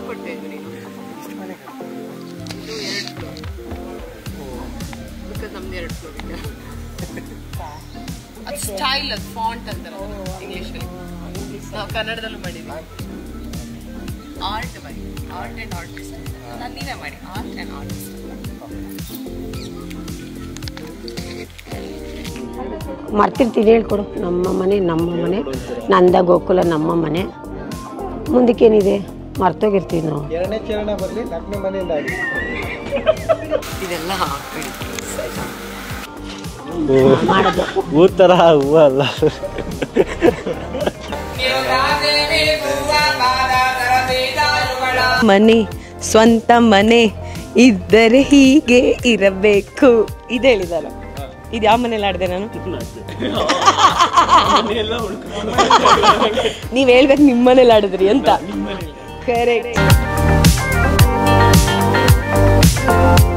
ಕೊಟ್ಟೆ ಇದು ನೀನು ಇದು ಎರಡು ಫ್ಲೋರ್ ಬಿಕಾಸ್ ನಮ್ದು ಎರಡು ಫ್ಲೋರ್ ಇದೆ ಅದು ಸ್ಟೈಲ್ ಅದು ಫಾಂಟ್ ಅಂತಾರೆ ಇಂಗ್ಲೀಷಲ್ಲಿ ನಾವು ಕನ್ನಡದಲ್ಲೂ ಮಾಡಿದ್ವಿ art by art and artist ನಾನು ನೀವೇ ಮಾಡಿ ಆರ್ಟ್ ಆ್ಯಂಡ್ ಆರ್ಟಿಸ್ಟ್ ಮರ್ತಿರ್ತೀನಿ ಹೇಳ್ಕೊಡು ನಮ್ಮ ಮನೆ ನಮ್ಮ ಮನೆ ನಂದ ಗೋಕುಲ ನಮ್ಮ ಮನೆ ಮುಂದಕ್ಕೇನಿದೆ ಮರ್ತೋಗಿರ್ತೀವಿ ನಾವು ಎರಡನೇ ಚರಣ ಬರಲಿ ನಾಲ್ಕನೇ ಮನೆಯಿಂದ ಆಗಿ ಇದೆಲ್ಲ ಹಾಕ್ಬಿಡಿ ಮಾಡೋದು ಹೂ ಥರ ಹೂವು ಅಲ್ಲ ಮನೆ ಸ್ವಂತ ಮನೆ ಇದ್ದರೆ ಹೀಗೆ ಇರಬೇಕು ಇದು ಹೇಳಿದಾರೆ ಇದು ಯಾವ ಮನೇಲಿ ಆಡಿದೆ ನಾನು ನೀವ್ ಹೇಳ್ಬೇಕು ನಿಮ್ಮ ಮನೇಲಿ ಆಡಿದ್ರಿ ಅಂತ ಕರೆಕ್ಟ್